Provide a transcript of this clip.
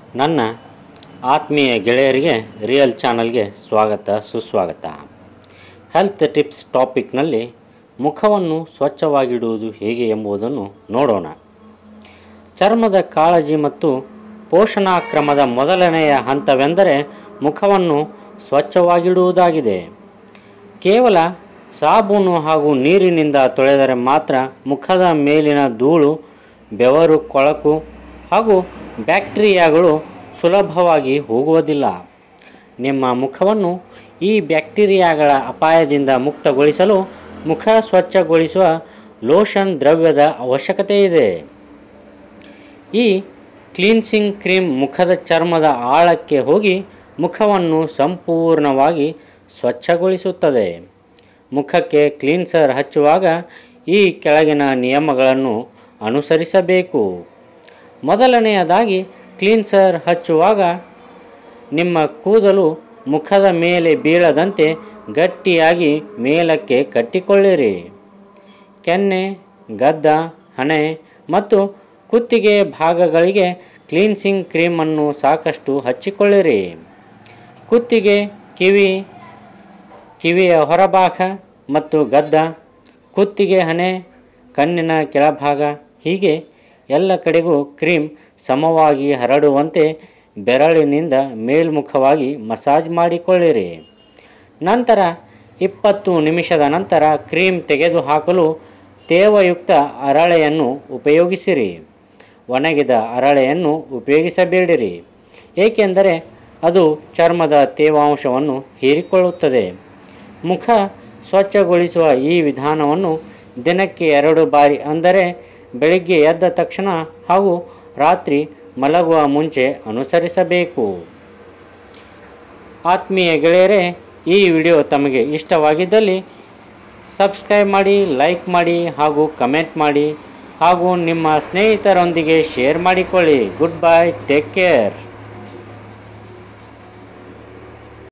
ನನ್ನ ಆತ್ಮೀಯ ಗೆಳೆಯರಿಗೆ ರಿಯಲ್ ಚಾನಲ್ಗೆ ಸ್ವಾಗತ ಸುಸ್ವಾಗತ ಹೆಲ್ತ್ ಟಿಪ್ಸ್ ಟಾಪಿಕ್ನಲ್ಲಿ ಮುಖವನ್ನು ಸ್ವಚ್ಛವಾಗಿಡುವುದು ಹೇಗೆ ಎಂಬುದನ್ನು ನೋಡೋಣ ಚರ್ಮದ ಕಾಳಜಿ ಮತ್ತು ಪೋಷಣಾಕ್ರಮದ ಮೊದಲನೆಯ ಹಂತವೆಂದರೆ ಮುಖವನ್ನು ಸ್ವಚ್ಛವಾಗಿಡುವುದಾಗಿದೆ ಕೇವಲ ಸಾಬೂನು ಹಾಗೂ ನೀರಿನಿಂದ ತೊಳೆದರೆ ಮಾತ್ರ ಮುಖದ ಮೇಲಿನ ಧೂಳು ಬೆವರು ಕೊಳಕು ಹಾಗೂ ಬ್ಯಾಕ್ಟೀರಿಯಾಗಳು ಸುಲಭವಾಗಿ ಹೋಗುವುದಿಲ್ಲ ನಿಮ್ಮ ಮುಖವನ್ನು ಈ ಬ್ಯಾಕ್ಟೀರಿಯಾಗಳ ಅಪಾಯದಿಂದ ಮುಕ್ತಗೊಳಿಸಲು ಮುಖ ಸ್ವಚ್ಛಗೊಳಿಸುವ ಲೋಷನ್ ದ್ರವ್ಯದ ಅವಶ್ಯಕತೆ ಇದೆ ಈ ಕ್ಲೀನ್ಸಿಂಗ್ ಕ್ರೀಮ್ ಮುಖದ ಚರ್ಮದ ಆಳಕ್ಕೆ ಹೋಗಿ ಮುಖವನ್ನು ಸಂಪೂರ್ಣವಾಗಿ ಸ್ವಚ್ಛಗೊಳಿಸುತ್ತದೆ ಮುಖಕ್ಕೆ ಕ್ಲೀನ್ಸರ್ ಹಚ್ಚುವಾಗ ಈ ಕೆಳಗಿನ ನಿಯಮಗಳನ್ನು ಅನುಸರಿಸಬೇಕು ಮೊದಲನೆಯದಾಗಿ ಕ್ಲೀನ್ಸರ್ ಹಚ್ಚುವಾಗ ನಿಮ್ಮ ಕೂದಲು ಮುಖದ ಮೇಲೆ ಬೀಳದಂತೆ ಗಟ್ಟಿಯಾಗಿ ಮೇಲಕ್ಕೆ ಕಟ್ಟಿಕೊಳ್ಳಿರಿ ಕೆನ್ನೆ ಗದ್ದ ಹಣೆ ಮತ್ತು ಕುತ್ತಿಗೆ ಭಾಗಗಳಿಗೆ ಕ್ಲೀನ್ಸಿಂಗ್ ಕ್ರೀಮನ್ನು ಸಾಕಷ್ಟು ಹಚ್ಚಿಕೊಳ್ಳಿರಿ ಕುತ್ತಿಗೆ ಕಿವಿ ಕಿವಿಯ ಹೊರಭಾಗ ಮತ್ತು ಗದ್ದ ಕುತ್ತಿಗೆ ಹಣೆ ಕಣ್ಣಿನ ಕೆಳಭಾಗ ಹೀಗೆ ಎಲ್ಲ ಕಡೆಗೂ ಕ್ರೀಮ್ ಸಮವಾಗಿ ಹರಡುವಂತೆ ಬೆರಳಿನಿಂದ ಮೇಲ್ಮುಖವಾಗಿ ಮಸಾಜ್ ಮಾಡಿಕೊಳ್ಳಿರಿ ನಂತರ ಇಪ್ಪತ್ತು ನಿಮಿಷದ ನಂತರ ಕ್ರೀಮ್ ತೆಗೆದುಹಾಕಲು ತೇವಯುಕ್ತ ಹರಳೆಯನ್ನು ಉಪಯೋಗಿಸಿರಿ ಒಣಗಿದ ಹರಳೆಯನ್ನು ಉಪಯೋಗಿಸಬೇಡಿರಿ ಏಕೆಂದರೆ ಅದು ಚರ್ಮದ ತೇವಾಂಶವನ್ನು ಹೀರಿಕೊಳ್ಳುತ್ತದೆ ಮುಖ ಸ್ವಚ್ಛಗೊಳಿಸುವ ಈ ವಿಧಾನವನ್ನು ದಿನಕ್ಕೆ ಎರಡು ಬಾರಿ ಅಂದರೆ ಬೆಳಿಗ್ಗೆ ಎದ್ದ ತಕ್ಷಣ ಹಾಗೂ ರಾತ್ರಿ ಮಲಗುವ ಮುಂಚೆ ಅನುಸರಿಸಬೇಕು ಆತ್ಮೀಯ ಗೆಳೆಯರೇ ಈ ವಿಡಿಯೋ ತಮಗೆ ಇಷ್ಟವಾಗಿದ್ದಲ್ಲಿ ಸಬ್ಸ್ಕ್ರೈಬ್ ಮಾಡಿ ಲೈಕ್ ಮಾಡಿ ಹಾಗೂ ಕಮೆಂಟ್ ಮಾಡಿ ಹಾಗೂ ನಿಮ್ಮ ಸ್ನೇಹಿತರೊಂದಿಗೆ ಶೇರ್ ಮಾಡಿಕೊಳ್ಳಿ ಗುಡ್ ಬೈ ಟೇಕ್ ಕೇರ್